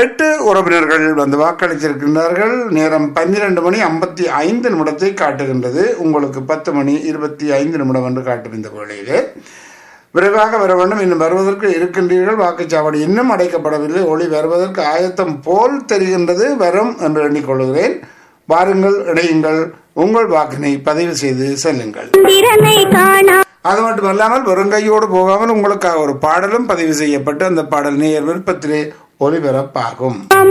எட்டு உறவினர்கள் வந்து வாக்களித்திருக்கின்றார்கள் நேரம் பன்னிரண்டு மணி ஐம்பத்தி ஐந்து நிமிடத்தை காட்டுகின்றது உங்களுக்கு பத்து மணி இருபத்தி ஐந்து நிமிடம் என்று காட்டும் இந்த வேளையிலே விரைவாக வர வேண்டும் இன்னும் வருவதற்கு இருக்கின்றீர்கள் வாக்குச்சாவடி இன்னும் அடைக்கப்படவில்லை ஒளி வருவதற்கு ஆயத்தம் போல் தெரிகின்றது வரும் என்று எண்ணிக்கொள்கிறேன் வாருங்கள் இணையுங்கள் உங்கள் வாக்கினை பதிவு செய்து செல்லுங்கள் திறனை காணா அது மட்டுமல்லாமல் வெறுங்கையோடு போகாமல் உங்களுக்காக ஒரு பாடலும் பதிவு செய்யப்பட்டு அந்த பாடல் நேயர் விருப்பத்திலே ஒளிபரப்பாகும்